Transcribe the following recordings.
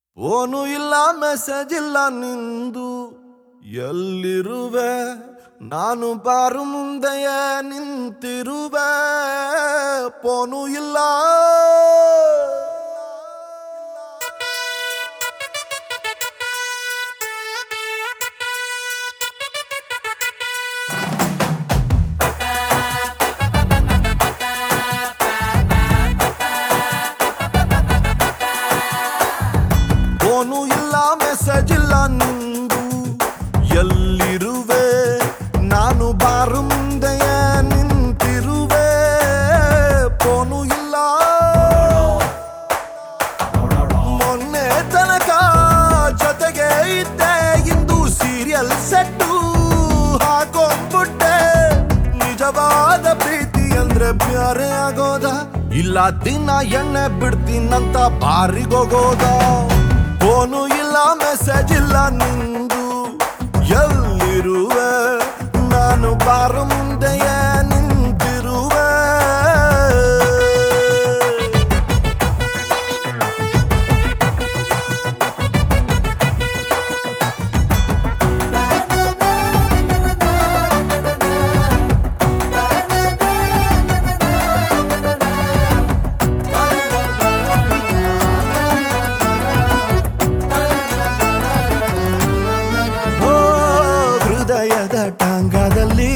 phone ಇಲ್ಲ message ಇಲ್ಲ ನಿಂದು ಎಲ್ಲಿರುವೆ ನಾನು ಬಾರು ಮುಂದೆಯ ನಿಂತಿರುವೆ ಫೋನು ಇಲ್ಲ ಫೋನು ಇಲ್ಲ ಮೆಸೇಜ್ ಇಲ್ಲ ನಿಂದು ಎಲ್ಲಿರುವೆ ನಾನು ಬಾರು ಮುಂದೆಯ ನಿಂತಿರುವೆ ಫೋನು ಇಲ್ಲ ಮೊನ್ನೆ ತನಕ ಜೊತೆಗೆ ಇದ್ದೆ ಇಂದು ಸೀರಿಯಲ್ ಸೆಟ್ಟು ಹಾಕೊಂಡ್ಬಿಟ್ಟೆ ನಿಜವಾದ ಪ್ರೀತಿ ಅಂದ್ರೆ ಬ್ಯಾರೆ ಆಗೋದ ಇಲ್ಲ ದಿನ ಎಣ್ಣೆ ಬಿಡ್ತೀನಂತ ಬಾರಿಗೋಗೋದ ಫೋನು ಇಲ್ಲ ಮೆಸೇಜ್ ಇಲ್ಲ ನಿಂದು ಎಲ್ಲಿರುವೆ ನಾನು ಬಾರು ಮುಂದೆಯ ನಿಂತಿರುವೆ ಓ ಹೃದಯದ ಟಾಂಗದಲ್ಲಿ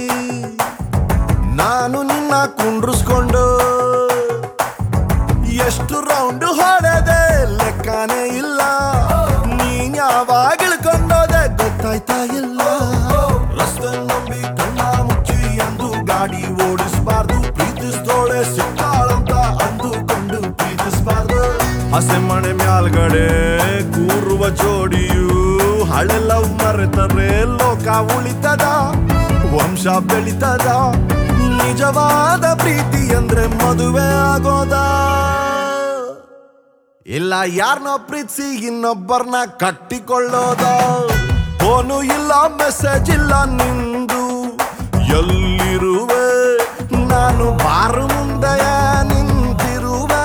ನಾನು ನಿನ್ನ ಕುಂಡ್ರಿಸ್ಕೊಂಡು ಎಷ್ಟು ರೌಂಡ್ ಹೊಡೆದೆ ಲೆಕ್ಕನೇ ಇಲ್ಲ ನೀನ್ ಯಾವಾಗ ಇಳ್ಕೊಂಡೋದೆ ಗೊತ್ತಾಯ್ತಾ ಇಲ್ಲ ರಸ್ತೆ ನಂಬಿ ಕಣ್ಣ ಮುಚ್ಚಿ ಎಂದು ಗಾಡಿ ಓಡಿಸ್ಬಾರ್ದು ಪ್ರೀತಿಸ್ತೋಳೆ ಸಿಕ್ಕಾಳಂತ ಅಂದುಕೊಂಡು ಪ್ರೀತಿಸ್ಬಾರ್ದು ಹಸೆ ಮಣೆ ಮ್ಯಾಲ್ಗಡೆ ಕೂರುವ ಜೋಡಿಯು ಹಳೆ ಲವ್ ಮರೆತರೆ ಲೋಕ ಉಳಿತದ ವಂಶ ಬೆಳಿತದ ನಿಜವಾದ ಪ್ರೀತಿ ಅಂದ್ರೆ ಮದುವೆ ಆಗೋದ ಇಲ್ಲ ಯಾರನ್ನೋ ಪ್ರೀತಿಸಿ ಇನ್ನೊಬ್ಬರನ್ನ ಕಟ್ಟಿಕೊಳ್ಳೋದ ಫೋನು ಇಲ್ಲ ಮೆಸೇಜ್ ಇಲ್ಲ ನಿಂದು ಎಲ್ಲಿರುವೆ ನಾನು ಬಾರು ಮುಂದೆಯ ನಿಂತಿರುವೆ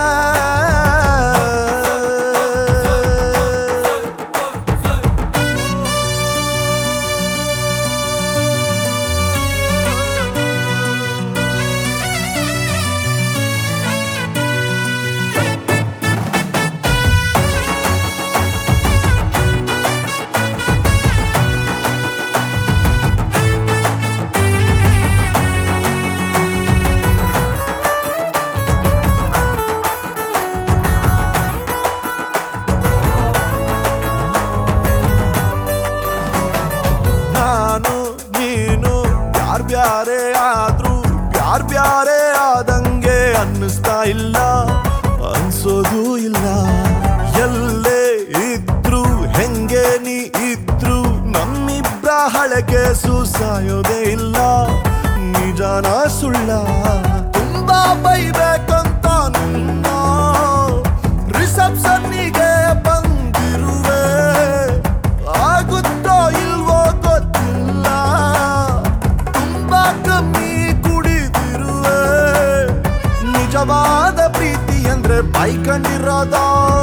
ನಾನು ನೀನು ಯಾರ್ ಬ್ಯಾರೆ ಆದ್ರೂ ಯಾರ್ ಬ್ಯಾರೆ ಆದಂಗೆ ಅನ್ನಿಸ್ತಾ ಇಲ್ಲ ಅನ್ಸೋದು ಇಲ್ಲ ಎಲ್ಲೇ ಇದ್ರು ಹೆಂಗೆ ನೀ ಇದ್ರು ನಮ್ಮಿಬ್ರ ಹಳಕೆ ಸಾಯೋದೇ ಇಲ್ಲ ನಿಜಾನ ಸುಳ್ಳ ತುಂಬಾ ಬೈಬೇಕಂತ ನಿನ್ನ ರಿಸೆಪ್ಷನ್ನಿಗೆ ಬಂದಿರುವೆ ಆಗುತ್ತೋ ಇಲ್ವೋ ಗೊತ್ತಿಲ್ಲ ತುಂಬಾ ಕಮ್ಮಿ ಕುಡಿದಿರುವೆ ನಿಜವಾದ ಪ್ರೀತಿ ಅಂದ್ರೆ ಬೈಕಂಡಿರೋದ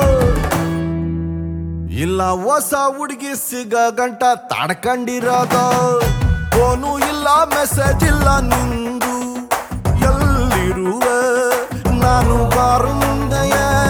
ಇಲ್ಲ ಹೊಸ ಹುಡುಗಿ ಸಿಗ ಗಂಟ ತಡ್ಕೊಂಡಿರೋದ ಫೋನು ಇಲ್ಲ ಮೆಸೇಜ್ ಇಲ್ಲ ನಿಂದು ಎಲ್ಲಿರುವೆ ನಾನು ಬಾರು ಮುಂದೆಯ